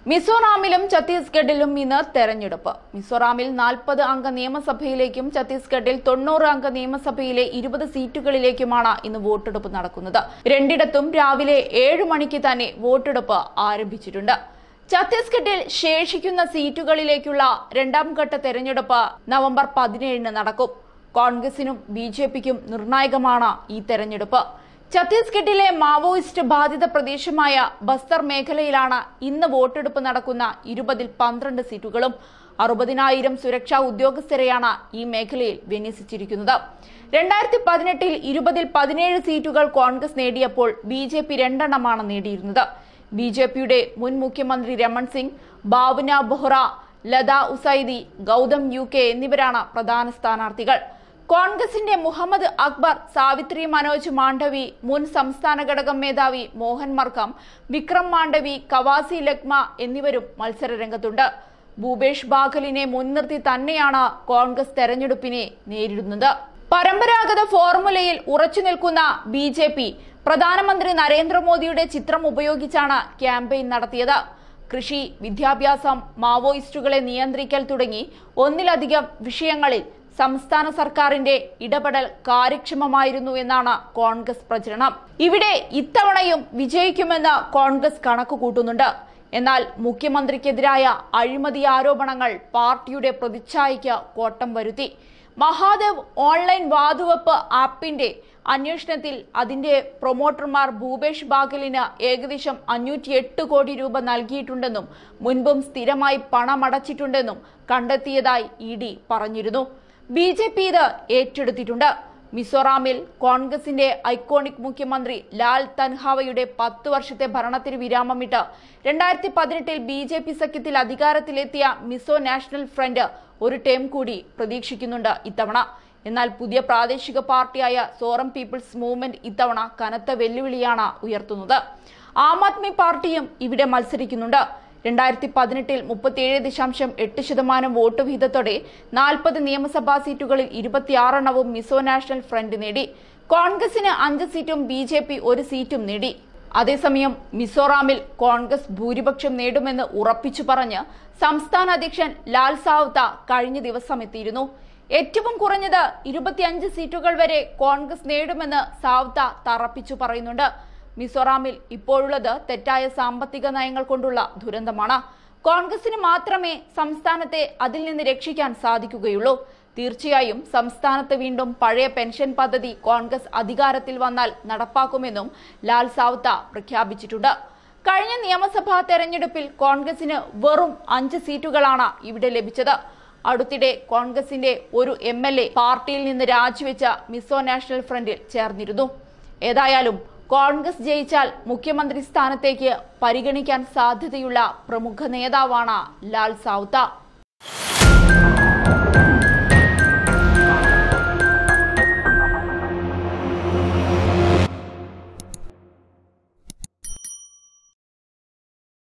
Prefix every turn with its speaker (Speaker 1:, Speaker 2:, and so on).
Speaker 1: മിസോറാമിലും ഛത്തീസ്ഗഡിലും ഇന്ന് തെരഞ്ഞെടുപ്പ് മിസോറാമിൽ നാൽപ്പത് അംഗ നിയമസഭയിലേക്കും ഛത്തീസ്ഗഡിൽ തൊണ്ണൂറ് അംഗ നിയമസഭയിലെ ഇരുപത് സീറ്റുകളിലേക്കുമാണ് ഇന്ന് വോട്ടെടുപ്പ് നടക്കുന്നത് രണ്ടിടത്തും രാവിലെ ഏഴ് മണിക്ക് തന്നെ വോട്ടെടുപ്പ് ആരംഭിച്ചിട്ടുണ്ട് ഛത്തീസ്ഗഡിൽ ശേഷിക്കുന്ന സീറ്റുകളിലേക്കുള്ള രണ്ടാം ഘട്ട തെരഞ്ഞെടുപ്പ് നവംബർ പതിനേഴിന് നടക്കും കോൺഗ്രസിനും ബി ജെ പിക്കും നിർണായകമാണ് ഈ തെരഞ്ഞെടുപ്പ് ഛത്തീസ്ഗഡിലെ മാവോയിസ്റ്റ് ബാധിത പ്രദേശമായ ബസ്തർ മേഖലയിലാണ് ഇന്ന് വോട്ടെടുപ്പ് നടക്കുന്ന ഇരുപതിൽ പന്ത്രണ്ട് സീറ്റുകളും അറുപതിനായിരം സുരക്ഷാ ഉദ്യോഗസ്ഥരെയാണ് ഈ മേഖലയിൽ വിന്യസിച്ചിരിക്കുന്നത് രണ്ടായിരത്തി പതിനെട്ടിൽ ഇരുപതിൽ പതിനേഴ് സീറ്റുകൾ കോൺഗ്രസ് നേടിയപ്പോൾ ബി ജെ പി രണ്ടെണ്ണമാണ് നേടിയിരുന്നത് ബി ജെ പിയുടെ മുൻ മുഖ്യമന്ത്രി രമൺ സിംഗ് ഭാവന ബൊഹ്റ ലത ഉസൈദി ഗൗതം യു കെ എന്നിവരാണ് പ്രധാന സ്ഥാനാർത്ഥികൾ കോൺഗ്രസിന്റെ മുഹമ്മദ് അക്ബർ സാവിത്രി മനോജ് മാണ്ഡവി മുൻ സംസ്ഥാന ഘടകം മേധാവി മോഹൻ മർക്കം വിക്രം മാണ്ഡവി കവാസി ലക്മ എന്നിവരും മത്സര രംഗത്തുണ്ട് ഭൂപേഷ് ബാഖലിനെ മുൻനിർത്തി തന്നെയാണ് കോൺഗ്രസ് തെരഞ്ഞെടുപ്പിനെ നേരിടുന്നത് പരമ്പരാഗത ഫോർമുലയിൽ ഉറച്ചു നിൽക്കുന്ന ബി ജെ പി പ്രധാനമന്ത്രി നരേന്ദ്രമോദിയുടെ ചിത്രം ഉപയോഗിച്ചാണ് ക്യാമ്പയിൻ നടത്തിയത് കൃഷി വിദ്യാഭ്യാസം മാവോയിസ്റ്റുകളെ നിയന്ത്രിക്കൽ തുടങ്ങി ഒന്നിലധികം വിഷയങ്ങളിൽ സംസ്ഥാന സർക്കാരിന്റെ ഇടപെടൽ കാര്യക്ഷമമായിരുന്നു എന്നാണ് കോൺഗ്രസ് പ്രചരണം ഇവിടെ ഇത്തവണയും വിജയിക്കുമെന്ന് കോൺഗ്രസ് കണക്ക് കൂട്ടുന്നുണ്ട് എന്നാൽ മുഖ്യമന്ത്രിക്കെതിരായ അഴിമതി ആരോപണങ്ങൾ പാർട്ടിയുടെ പ്രതിച്ഛായയ്ക്ക് കോട്ടം വരുത്തി മഹാദേവ് ഓൺലൈൻ വാതുവെപ്പ് ആപ്പിന്റെ അന്വേഷണത്തിൽ അതിന്റെ പ്രൊമോട്ടർമാർ ഭൂപേഷ് ബാഗലിന് ഏകദേശം അഞ്ഞൂറ്റി എട്ട് കോടി രൂപ നൽകിയിട്ടുണ്ടെന്നും മുൻപും സ്ഥിരമായി പണമടച്ചിട്ടുണ്ടെന്നും കണ്ടെത്തിയതായി ഇ ഡി പറഞ്ഞിരുന്നു ബി ജെ പി ഇത് ഏറ്റെടുത്തിട്ടുണ്ട് മിസോറാമിൽ കോൺഗ്രസിന്റെ ഐക്കോണിക് മുഖ്യമന്ത്രി ലാൽ തൻഹാവയുടെ പത്ത് വർഷത്തെ ഭരണത്തിന് വിരാമമിട്ട് രണ്ടായിരത്തി പതിനെട്ടിൽ ബി ജെ പി സഖ്യത്തിൽ അധികാരത്തിലെത്തിയ മിസോ നാഷണൽ ഫ്രണ്ട് ഒരു ടേം കൂടി പ്രതീക്ഷിക്കുന്നുണ്ട് ഇത്തവണ എന്നാൽ പുതിയ പ്രാദേശിക പാർട്ടിയായ സോറം പീപ്പിൾസ് മൂവ്മെന്റ് ഇത്തവണ കനത്ത വെല്ലുവിളിയാണ് ഉയർത്തുന്നത് ആം ആദ്മി പാർട്ടിയും ഇവിടെ മത്സരിക്കുന്നുണ്ട് രണ്ടായിരത്തി പതിനെട്ടിൽ മുപ്പത്തിയേഴ് ദശാംശം എട്ട് ശതമാനം വോട്ട് വിഹിതത്തോടെ നാൽപ്പത് നിയമസഭാ സീറ്റുകളിൽ ഇരുപത്തിയാറെണ്ണവും മിസോ നാഷണൽ ഫ്രണ്ട് നേടി കോൺഗ്രസിന് അഞ്ച് സീറ്റും ബി ജെ പി ഒരു സീറ്റും നേടി അതേസമയം മിസോറാമിൽ കോൺഗ്രസ് ഭൂരിപക്ഷം നേടുമെന്ന് ഉറപ്പിച്ചു പറഞ്ഞ് സംസ്ഥാന അധ്യക്ഷൻ ലാൽ സാവ്ത കഴിഞ്ഞ ദിവസം എത്തിയിരുന്നു ഏറ്റവും കുറഞ്ഞത് ഇരുപത്തിയഞ്ച് സീറ്റുകൾ വരെ കോൺഗ്രസ് നേടുമെന്ന് സാവ്ത തറപ്പിച്ചു പറയുന്നുണ്ട് മിസോറാമിൽ ഇപ്പോഴുള്ളത് തെറ്റായ സാമ്പത്തിക നയങ്ങൾ കൊണ്ടുള്ള ദുരന്തമാണ് കോൺഗ്രസിന് മാത്രമേ സംസ്ഥാനത്തെ അതിൽ നിന്ന് രക്ഷിക്കാൻ സാധിക്കുകയുള്ളൂ തീർച്ചയായും സംസ്ഥാനത്ത് വീണ്ടും പഴയ പെൻഷൻ പദ്ധതി കോൺഗ്രസ് അധികാരത്തിൽ വന്നാൽ നടപ്പാക്കുമെന്നും ലാൽ സാവ്ത പ്രഖ്യാപിച്ചിട്ടുണ്ട് കഴിഞ്ഞ നിയമസഭാ തെരഞ്ഞെടുപ്പിൽ കോൺഗ്രസിന് വെറും അഞ്ച് സീറ്റുകളാണ് ഇവിടെ ലഭിച്ചത് അടുത്തിടെ കോൺഗ്രസിന്റെ ഒരു എം എൽ എ പാർട്ടിയിൽ നിന്ന് രാജിവെച്ച മിസോ നാഷണൽ ഫ്രണ്ടിൽ ചേർന്നിരുന്നു ഏതായാലും കോൺഗ്രസ് ജയിച്ചാൽ മുഖ്യമന്ത്രി സ്ഥാനത്തേക്ക് പരിഗണിക്കാൻ സാധ്യതയുള്ള പ്രമുഖ നേതാവാണ് ലാൽ സാവുത്ത